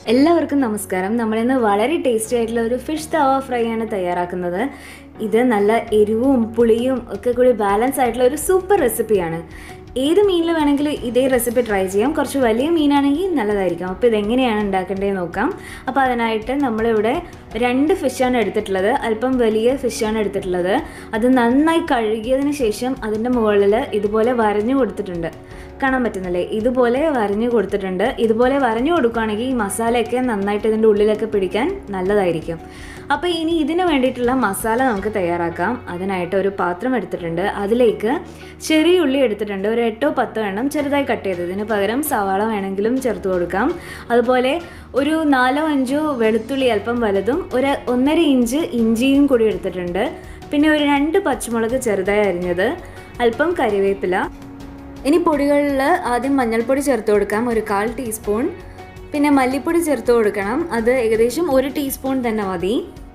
എല്ലാവർക്കും നമസ്കാരം നമ്മളിന്ന് വളരെ ടേസ്റ്റി ആയിട്ടുള്ള ഒരു ഫിഷ് തവ ഫ്രൈ ആണ് തയ്യാറാക്കുന്നത് ഇത് നല്ല എരിവും പുളിയും ഒക്കെ കൂടി ബാലൻസ് ആയിട്ടുള്ള ഒരു സൂപ്പർ റെസിപ്പിയാണ് ഏത് മീനിൽ വേണമെങ്കിലും ഇതേ റെസിപ്പി ട്രൈ ചെയ്യാം കുറച്ച് വലിയ മീനാണെങ്കിൽ നല്ലതായിരിക്കും അപ്പോൾ ഇതെങ്ങനെയാണ് ഉണ്ടാക്കേണ്ടത് നോക്കാം അപ്പോൾ അതിനായിട്ട് നമ്മളിവിടെ രണ്ട് ഫിഷാണ് എടുത്തിട്ടുള്ളത് അല്പം വലിയ ഫിഷാണ് എടുത്തിട്ടുള്ളത് അത് നന്നായി കഴുകിയതിന് ശേഷം അതിൻ്റെ മുകളിൽ ഇതുപോലെ വരഞ്ഞു കൊടുത്തിട്ടുണ്ട് കാണാൻ പറ്റുന്നില്ലേ ഇതുപോലെ വരഞ്ഞു കൊടുത്തിട്ടുണ്ട് ഇതുപോലെ വരഞ്ഞു കൊടുക്കുകയാണെങ്കിൽ ഈ മസാലയൊക്കെ നന്നായിട്ട് ഇതിൻ്റെ ഉള്ളിലൊക്കെ പിടിക്കാൻ നല്ലതായിരിക്കും അപ്പോൾ ഇനി ഇതിന് വേണ്ടിയിട്ടുള്ള മസാല നമുക്ക് തയ്യാറാക്കാം അതിനായിട്ട് ഒരു പാത്രം എടുത്തിട്ടുണ്ട് അതിലേക്ക് ചെറിയ ഉള്ളി എടുത്തിട്ടുണ്ട് ഒരു എട്ടോ പത്തോ എണ്ണം ചെറുതായി കട്ട് ചെയ്തത് ഇതിന് പകരം സവാള വേണമെങ്കിലും ചേർത്ത് കൊടുക്കാം അതുപോലെ ഒരു നാലോ അഞ്ചോ വെളുത്തുള്ളി അല്പം വലുതും ഒരു ഒന്നര ഇഞ്ച് ഇഞ്ചിയും കൂടി എടുത്തിട്ടുണ്ട് പിന്നെ ഒരു രണ്ട് പച്ചമുളക് ചെറുതായി അരിഞ്ഞത് അല്പം കറിവേപ്പില ഇനി പൊടികളിൽ ആദ്യം മഞ്ഞൾപ്പൊടി ചേർത്ത് കൊടുക്കാം ഒരു കാൽ ടീസ്പൂൺ പിന്നെ മല്ലിപ്പൊടി ചേർത്ത് കൊടുക്കണം അത് ഏകദേശം ഒരു ടീസ്പൂൺ തന്നെ മതി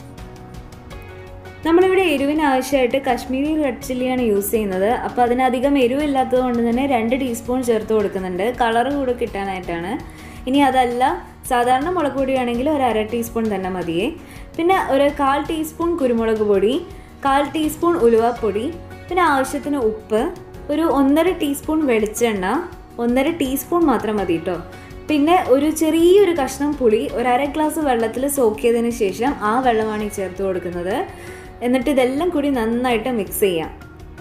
നമ്മളിവിടെ എരിവിന് ആവശ്യമായിട്ട് കാശ്മീരി റെഡ് ചില്ലിയാണ് യൂസ് ചെയ്യുന്നത് അപ്പോൾ അതിനധികം എരിവില്ലാത്തത് കൊണ്ട് തന്നെ രണ്ട് ടീസ്പൂൺ ചേർത്ത് കൊടുക്കുന്നുണ്ട് കളർ കൂടെ കിട്ടാനായിട്ടാണ് ഇനി അതല്ല സാധാരണ മുളക് പൊടിയാണെങ്കിൽ ഒരു അര ടീസ്പൂൺ തന്നെ മതിയേ പിന്നെ ഒരു കാൽ ടീസ്പൂൺ കുരുമുളക് പൊടി കാൽ ടീസ്പൂൺ ഉലുവാപ്പൊടി പിന്നെ ആവശ്യത്തിന് ഉപ്പ് ഒരു ഒന്നര ടീസ്പൂൺ വെളിച്ചെണ്ണ ഒന്നര ടീസ്പൂൺ മാത്രം മതി കേട്ടോ പിന്നെ ഒരു ചെറിയൊരു കഷ്ണം പുളി ഒരു അര ഗ്ലാസ് വെള്ളത്തിൽ സോക്ക് ചെയ്തതിന് ശേഷം ആ വെള്ളമാണ് ഈ ചേർത്ത് കൊടുക്കുന്നത് എന്നിട്ട് ഇതെല്ലാം കൂടി നന്നായിട്ട് മിക്സ് ചെയ്യാം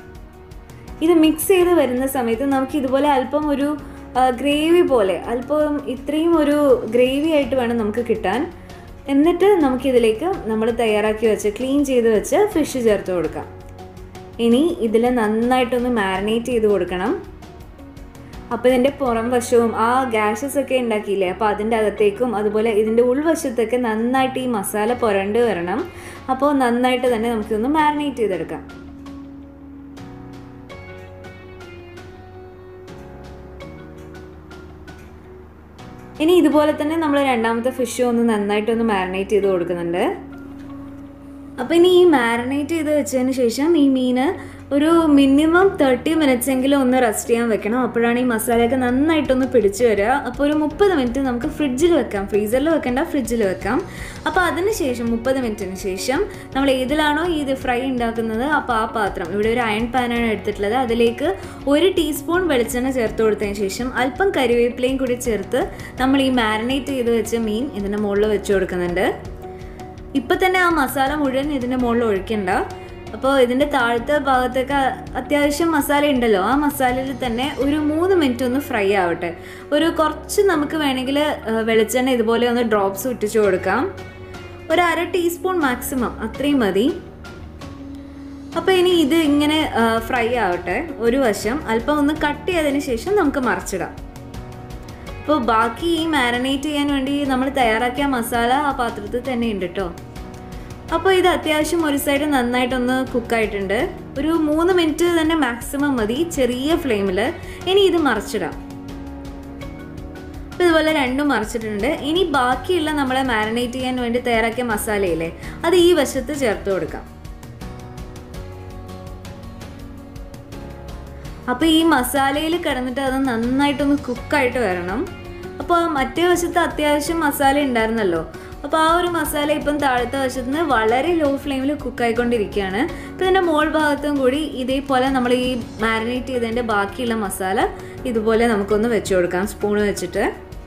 ഇത് മിക്സ് ചെയ്ത് വരുന്ന സമയത്ത് നമുക്ക് ഇതുപോലെ അല്പം ഒരു ഗ്രേവി പോലെ അല്പം ഇത്രയും ഒരു ഗ്രേവി ആയിട്ട് വേണം നമുക്ക് കിട്ടാൻ എന്നിട്ട് നമുക്കിതിലേക്ക് നമ്മൾ തയ്യാറാക്കി വെച്ച് ക്ലീൻ ചെയ്ത് വെച്ച് ഫിഷ് ചേർത്ത് കൊടുക്കാം ഇനി ഇതിൽ നന്നായിട്ടൊന്ന് മാരിനേറ്റ് ചെയ്ത് കൊടുക്കണം അപ്പോൾ ഇതിൻ്റെ പുറം വശവും ആ ഗ്യാസസ് ഒക്കെ ഉണ്ടാക്കിയില്ലേ അപ്പോൾ അതിൻ്റെ അകത്തേക്കും അതുപോലെ ഇതിൻ്റെ ഉൾവശത്തൊക്കെ നന്നായിട്ട് ഈ മസാല പുരണ്ട് വരണം അപ്പോൾ നന്നായിട്ട് തന്നെ നമുക്കിതൊന്ന് മാരിനേറ്റ് ചെയ്തെടുക്കാം ഇനി ഇതുപോലെ തന്നെ നമ്മൾ രണ്ടാമത്തെ ഫിഷും ഒന്ന് നന്നായിട്ടൊന്ന് മാരിനേറ്റ് ചെയ്ത് കൊടുക്കുന്നുണ്ട് അപ്പോൾ ഇനി ഈ മാരിനേറ്റ് ചെയ്ത് വെച്ചതിന് ശേഷം ഈ മീൻ ഒരു മിനിമം തേർട്ടി മിനിറ്റ്സ് എങ്കിലും ഒന്ന് റെസ്റ്റ് ചെയ്യാൻ വെക്കണം അപ്പോഴാണ് ഈ മസാലയൊക്കെ നന്നായിട്ടൊന്ന് പിടിച്ചു വരിക അപ്പോൾ ഒരു മുപ്പത് മിനിറ്റ് നമുക്ക് ഫ്രിഡ്ജിൽ വെക്കാം ഫ്രീസറിൽ വെക്കേണ്ട ഫ്രിഡ്ജിൽ വെക്കാം അപ്പോൾ അതിന് ശേഷം മുപ്പത് മിനിറ്റിന് ശേഷം നമ്മൾ ഏതിലാണോ ഇത് ഫ്രൈ ഉണ്ടാക്കുന്നത് അപ്പോൾ ആ പാത്രം ഇവിടെ ഒരു അയൺ പാനാണ് എടുത്തിട്ടുള്ളത് അതിലേക്ക് ഒരു ടീസ്പൂൺ വെളിച്ചെണ്ണ ചേർത്ത് കൊടുത്തതിന് ശേഷം അല്പം കരിവേപ്പിലയും കൂടി ചേർത്ത് നമ്മൾ ഈ മാരിനേറ്റ് ചെയ്ത് വെച്ച മീൻ ഇതിൻ്റെ മുകളിൽ വെച്ച് കൊടുക്കുന്നുണ്ട് ഇപ്പം തന്നെ ആ മസാല മുഴുവൻ ഇതിൻ്റെ മുകളിൽ ഒഴിക്കണ്ട അപ്പോൾ ഇതിൻ്റെ താഴത്തെ ഭാഗത്തൊക്കെ അത്യാവശ്യം മസാല ഉണ്ടല്ലോ ആ മസാലയിൽ തന്നെ ഒരു മൂന്ന് മിനിറ്റ് ഒന്ന് ഫ്രൈ ആവട്ടെ ഒരു കുറച്ച് നമുക്ക് വേണമെങ്കിൽ വെളിച്ചെണ്ണ ഇതുപോലെ ഒന്ന് ഡ്രോപ്സ് ഇട്ടിച്ച് കൊടുക്കാം ഒരു അര ടീസ്പൂൺ മാക്സിമം അത്രയും മതി അപ്പോൾ ഇനി ഇത് ഇങ്ങനെ ഫ്രൈ ആവട്ടെ ഒരു വശം അല്പം ഒന്ന് കട്ട് ചെയ്തതിന് ശേഷം നമുക്ക് മറിച്ചിടാം അപ്പോൾ ബാക്കി ഈ മാരിനേറ്റ് ചെയ്യാൻ വേണ്ടി നമ്മൾ തയ്യാറാക്കിയ മസാല ആ പാത്രത്തിൽ തന്നെ ഉണ്ട് കേട്ടോ അപ്പോൾ ഇത് അത്യാവശ്യം ഒരു സൈഡ് നന്നായിട്ടൊന്ന് കുക്കായിട്ടുണ്ട് ഒരു മൂന്ന് മിനിറ്റ് തന്നെ മാക്സിമം മതി ചെറിയ ഫ്ലെയിമിൽ ഇനി ഇത് മറിച്ചിടാം അപ്പോൾ ഇതുപോലെ രണ്ടും മറിച്ചിട്ടുണ്ട് ഇനി ബാക്കിയുള്ള നമ്മളെ മാരിനേറ്റ് ചെയ്യാൻ വേണ്ടി തയ്യാറാക്കിയ മസാലയില്ലേ അത് ഈ വശത്ത് ചേർത്ത് കൊടുക്കാം അപ്പോൾ ഈ മസാലയിൽ കിടന്നിട്ട് അത് നന്നായിട്ടൊന്ന് കുക്കായിട്ട് വരണം അപ്പോൾ മറ്റേ വശത്ത് അത്യാവശ്യം മസാല ഉണ്ടായിരുന്നല്ലോ അപ്പോൾ ആ ഒരു മസാല ഇപ്പം താഴത്തെ വശത്ത് നിന്ന് വളരെ ലോ ഫ്ലെയിമിൽ കുക്കായിക്കൊണ്ടിരിക്കുകയാണ് അപ്പോൾ ഇതിൻ്റെ മോൾ ഭാഗത്തും കൂടി ഇതേപോലെ നമ്മൾ ഈ മാരിനേറ്റ് ചെയ്തതിൻ്റെ ബാക്കിയുള്ള മസാല ഇതുപോലെ നമുക്കൊന്ന് വെച്ച് കൊടുക്കാം സ്പൂൺ വെച്ചിട്ട്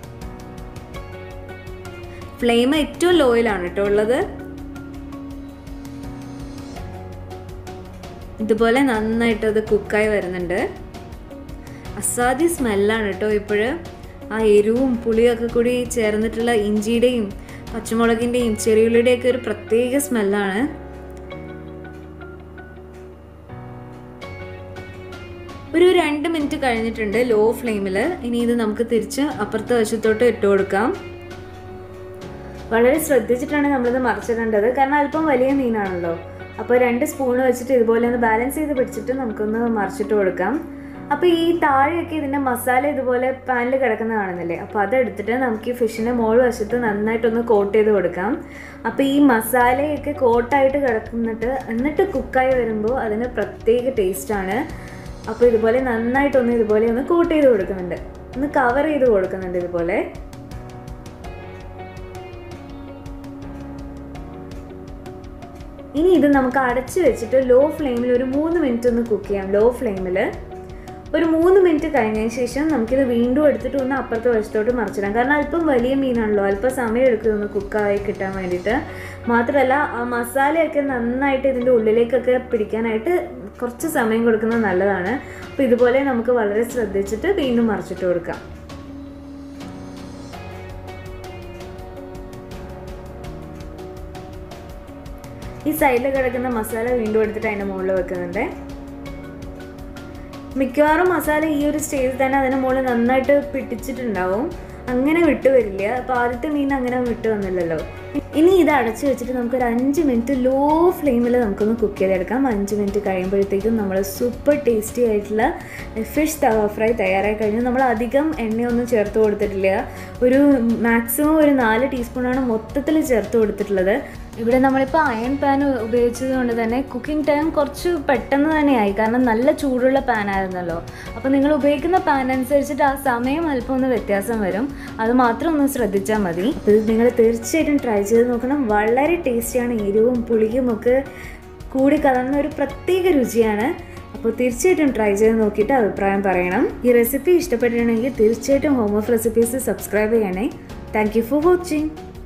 ഫ്ലെയിം ഏറ്റവും ലോയിലാണ് കേട്ടോ ഉള്ളത് ഇതുപോലെ നന്നായിട്ട് അത് കുക്കായി വരുന്നുണ്ട് അസാധ്യ സ്മെല്ലാണ് കേട്ടോ ഇപ്പോഴ് ആ എരിവും പുളിയൊക്കെ കൂടി ചേർന്നിട്ടുള്ള ഇഞ്ചിയുടെയും പച്ചമുളകിൻ്റെയും ചെറിയുള്ളിയുടെയൊക്കെ ഒരു പ്രത്യേക സ്മെല്ലാണ് ഒരു രണ്ട് മിനിറ്റ് കഴിഞ്ഞിട്ടുണ്ട് ലോ ഫ്ലെയിമിൽ ഇനി ഇത് നമുക്ക് തിരിച്ച് അപ്പുറത്തെ വശത്തോട്ട് ഇട്ട് കൊടുക്കാം വളരെ ശ്രദ്ധിച്ചിട്ടാണ് നമ്മളിത് മറിച്ചിടേണ്ടത് കാരണം അല്പം വലിയ മീനാണല്ലോ അപ്പോൾ രണ്ട് സ്പൂൺ വെച്ചിട്ട് ഇതുപോലെ ഒന്ന് ബാലൻസ് ചെയ്ത് പിടിച്ചിട്ട് നമുക്കൊന്ന് മറിച്ചിട്ട് കൊടുക്കാം അപ്പോൾ ഈ താഴെയൊക്കെ ഇതിൻ്റെ മസാല ഇതുപോലെ പാനിൽ കിടക്കുന്ന കാണുന്നില്ലേ അപ്പോൾ അതെടുത്തിട്ട് നമുക്ക് ഈ ഫിഷിൻ്റെ മോൾ വശത്ത് നന്നായിട്ടൊന്ന് കോട്ട് ചെയ്ത് കൊടുക്കാം അപ്പോൾ ഈ മസാലയൊക്കെ കോട്ടായിട്ട് കിടക്കുന്നിട്ട് എന്നിട്ട് കുക്കായി വരുമ്പോൾ അതിന് പ്രത്യേക ടേസ്റ്റാണ് അപ്പോൾ ഇതുപോലെ നന്നായിട്ടൊന്ന് ഇതുപോലെ ഒന്ന് കോട്ട് ചെയ്ത് കൊടുക്കുന്നുണ്ട് ഒന്ന് കവർ ചെയ്ത് കൊടുക്കുന്നുണ്ട് ഇതുപോലെ ഇനി ഇത് നമുക്ക് അടച്ച് വെച്ചിട്ട് ലോ ഫ്ലെയിമിൽ ഒരു മൂന്ന് മിനിറ്റ് ഒന്ന് കുക്ക് ചെയ്യാം ലോ ഫ്ലെയിമിൽ ഒരു മൂന്ന് മിനിറ്റ് കഴിഞ്ഞതിന് ശേഷം നമുക്കിത് വീണ്ടും എടുത്തിട്ട് ഒന്ന് അപ്പുറത്തെ വശത്തോട്ട് മറിച്ചിടാം കാരണം അല്പം വലിയ മീനാണല്ലോ അല്പം സമയം എടുക്കും ഒന്ന് കുക്കായി കിട്ടാൻ വേണ്ടിയിട്ട് മാത്രമല്ല ആ മസാലയൊക്കെ നന്നായിട്ട് ഇതിൻ്റെ ഉള്ളിലേക്കൊക്കെ പിടിക്കാനായിട്ട് കുറച്ച് സമയം കൊടുക്കുന്നത് നല്ലതാണ് അപ്പോൾ ഇതുപോലെ നമുക്ക് വളരെ ശ്രദ്ധിച്ചിട്ട് വീണ്ടും മറിച്ചിട്ട് കൊടുക്കാം ഈ സൈഡിൽ കിടക്കുന്ന മസാല വീണ്ടും എടുത്തിട്ട് അതിൻ്റെ മുകളിൽ വെക്കുന്നുണ്ട് മിക്കവാറും മസാല ഈ ഒരു സ്റ്റേജിൽ തന്നെ അതിന് മുകളിൽ നന്നായിട്ട് പിടിച്ചിട്ടുണ്ടാവും അങ്ങനെ വിട്ടു വരില്ല അപ്പോൾ ആദ്യത്തെ മീൻ അങ്ങനെ വിട്ടു വന്നില്ലല്ലോ ഇനി ഇത് അടച്ചു വെച്ചിട്ട് നമുക്കൊരു അഞ്ച് മിനിറ്റ് ലോ ഫ്ലെയിമിൽ നമുക്കൊന്ന് കുക്ക് ചെയ്തെടുക്കാം അഞ്ച് മിനിറ്റ് കഴിയുമ്പോഴത്തേക്കും നമ്മൾ സൂപ്പർ ടേസ്റ്റി ആയിട്ടുള്ള ഫിഷ് തവ ഫ്രൈ തയ്യാറായി കഴിഞ്ഞു നമ്മൾ അധികം എണ്ണയൊന്നും ചേർത്ത് കൊടുത്തിട്ടില്ല ഒരു മാക്സിമം ഒരു നാല് ടീസ്പൂണാണ് മൊത്തത്തിൽ ചേർത്ത് കൊടുത്തിട്ടുള്ളത് ഇവിടെ നമ്മളിപ്പോൾ അയൺ പാൻ ഉപയോഗിച്ചത് കൊണ്ട് തന്നെ കുക്കിംഗ് ടൈം കുറച്ച് പെട്ടെന്ന് തന്നെയായി കാരണം നല്ല ചൂടുള്ള പാൻ ആയിരുന്നല്ലോ അപ്പോൾ നിങ്ങൾ ഉപയോഗിക്കുന്ന പാൻ അനുസരിച്ചിട്ട് ആ സമയം അല്പം ഒന്ന് വ്യത്യാസം വരും അത് മാത്രം ഒന്ന് ശ്രദ്ധിച്ചാൽ മതി അപ്പോൾ ഇത് നിങ്ങൾ തീർച്ചയായിട്ടും ട്രൈ ചെയ്ത് നോക്കണം വളരെ ടേസ്റ്റിയാണ് എരിവും പുളിയും ഒക്കെ കൂടി കലർന്ന ഒരു പ്രത്യേക രുചിയാണ് അപ്പോൾ തീർച്ചയായിട്ടും ട്രൈ ചെയ്ത് നോക്കിയിട്ട് അഭിപ്രായം പറയണം ഈ റെസിപ്പി ഇഷ്ടപ്പെട്ടിട്ടുണ്ടെങ്കിൽ തീർച്ചയായിട്ടും ഹോം ഓഫ് റെസിപ്പീസ് സബ്സ്ക്രൈബ് ചെയ്യണേ താങ്ക് യു ഫോർ വാച്ചിങ്